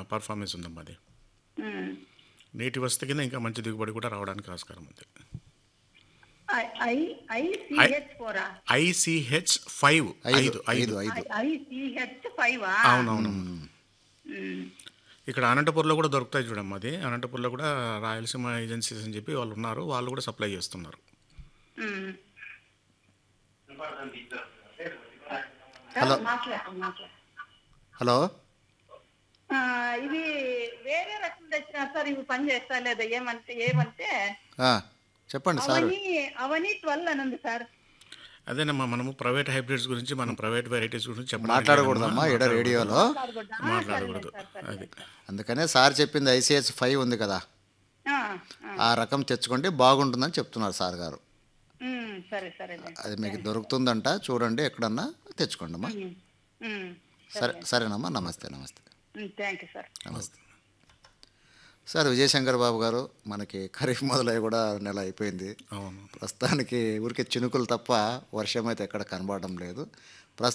Performance ఉందమ్మా అది ఉమ్. నీటి వసతి కింద ఇంకా మంచి దిగుబడి కూడా రావడానికి ఆస్కారం ఉంది ఐ- ఐ- ఐసిహెచ్ ఫోరా ఐసిహెచ్ ఫైవ్ ఐదు ఐదు ఐదు ఐదు ఐదు ఐసిహెచ్ ఫైవా అవునవును ఉమ్. ఇక్కడ అనంతపూర్లో కూడా దొరుకుతాయి చూడమ్మా అది అనంతపూర్లో కూడా రాయలసీమ ఏజెన్సీస్ అని చెప్పి వాళ్ళు ఉన్నారు వాళ్ళు కూడా సప్లై చేస్తున్నారు ఉమ్. హలో. మాట్లాడు మాట్లాడు హలో ఆ, ఇవి వేరే రకం తెచ్చినా సార్ ఇవి పని చేస్తా లేదా ఏమంటే ఏమంటే ఆ, చెప్పండి సార్ అవని అవని ట్వెల్వ్ అని ఉంది సార్ అదేనమ్మా మనము ప్రైవేట్ హైబ్రిడ్స్ గురించి మనం ప్రైవేట్ వెరైటీస్ గురించి చెప్పడానికి మాట్లాడకూడదమ్మా లేదమ్మా. ఈడ రేడియోలో మాట్లాడకూడదా? ఆ, మాట్లాడకూడదు సరేలే సార్, అది సరేలే. అందుకనే సార్ చెప్పింది ఐసిహెచ్ ఫైవ్ ఉంది కదా ఆ, ఆ. ఆ రకం తెచ్చుకుంటే బాగుంటుందని చెప్తున్నారు సార్ గారు ఉమ్, సరే సరేలే అది మీకు దొరుకుతుందంట చూడండి ఎక్కడన్నా తెచ్చుకోండి అమ్మా సరే సరేనమ్మా నమస్తే నమస్తే థ్యాంక్ యూ సార్ నమస్తే సార్ విజయశంకర్ బాబు గారు మనకి ఖరీఫ్ మొదలై కూడా నెల అయిపోయింది అవును ప్రస్తుతానికి ఊరికే చినుకులు తప్ప వర్షం అయితే ఎక్కడ కనబడడం లేదు